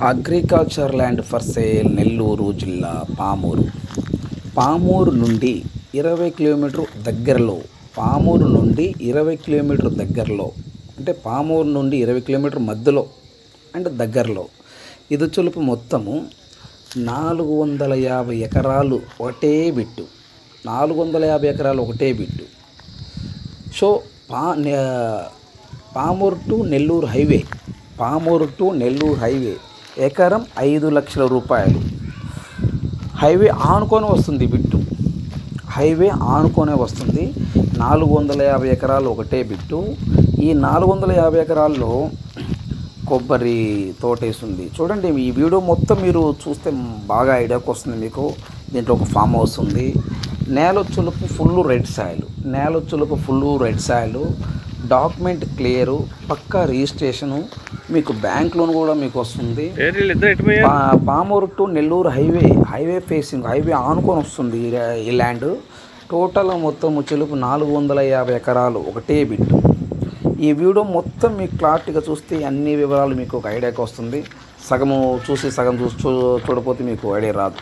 agriculture land for sale Nellore జిల్లా పామూరు పామూరు నుండి ఇరవై కిలోమీటర్ దగ్గరలో పామూరు నుండి ఇరవై కిలోమీటర్ దగ్గరలో అంటే పామూరు నుండి ఇరవై కిలోమీటర్ మధ్యలో అంటే దగ్గరలో ఇది చులుపు మొత్తము నాలుగు వందల యాభై ఎకరాలు ఒకటే బిట్టు నాలుగు వందల యాభై ఎకరాలు ఒకటే బిట్టు సో పా నే- Pamuru to Nellore highway Pamuru to Nellore highway ఎకరం ఐదు లక్షల రూపాయలు హైవే ఆనుకొని వస్తుంది బిట్టు హైవే ఆనుకొనే వస్తుంది నాలుగు వందల యాభై ఎకరాలు ఒకటే బిట్టు ఈ నాలుగు వందల యాభై ఎకరాల్లో కొబ్బరి తోటేస్తుంది చూడండి ఈ వీడియో మొత్తం మీరు చూస్తే బాగా ఐడియాకి వస్తుంది మీకు దీంట్లో ఒక ఫామ్ హౌస్ ఉంది నేల చులుపు ఫుల్ రెడ్ సాయిల్ నేల చులుపు full red soil document clear పక్కా రిజిస్ట్రేషను మీకు బ్యాంక్ లోన్ కూడా మీకు వస్తుంది ఏరియల్ ఇద్దరు ఎటు పోయారు పా- Pamuru to Nellore highway highway facing highway ఆనుకొని వస్తుంది ఈ రా- ఈ ల్యాండ్ టోటల్ మొత్తం చెలుపు నాలుగు వందల యాభై ఎకరాలు ఒకటే బిట్టు ఈ వీడియో మొత్తం మీకు క్లారిటీగా చూస్తే అన్ని వివరాలు మీకు ఒక ఐడియాకి వస్తుంది సగము చూసి సగం చూసి చూ చూడపోతే మీకు ఐడియా రాదు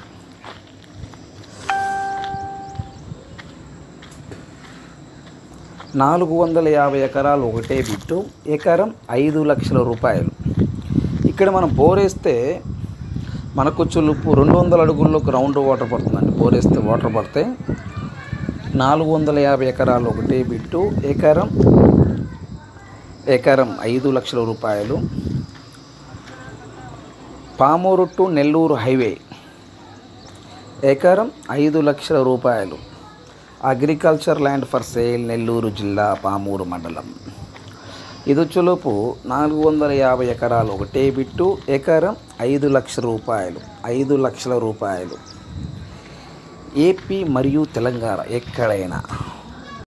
నాలుగు వందల యాభై ఎకరాలు ఒకటే బిట్టు ఎకరం ఐదు లక్షల రూపాయలు ఇక్కడ మనం బోరేస్తే మనకు చులుపు రెండు వందల అడుగుల్లో గ్రౌండ్ వాటర్ పడుతుందండి బోరేస్తే వాటర్ పడితే నాలుగు వందల యాభై ఎకరాలు ఒకటే బిట్టు ఎకరం ఎకరం ఐదు లక్షల రూపాయలు పామూరు టు నెల్లూరు హైవే ఎకరం ఐదు లక్షల రూపాయలు agriculture land for sale Nellore జిల్లా పామూరు మండలం ఇదొచ్చులోపు నాలుగు వందల యాభై ఎకరాలు ఒకటే బిట్టు ఎకరం ఐదు లక్షల రూపాయలు ఐదు లక్షల రూపాయలు ఏపీ మరియు తెలంగాణ ఎక్కడైనా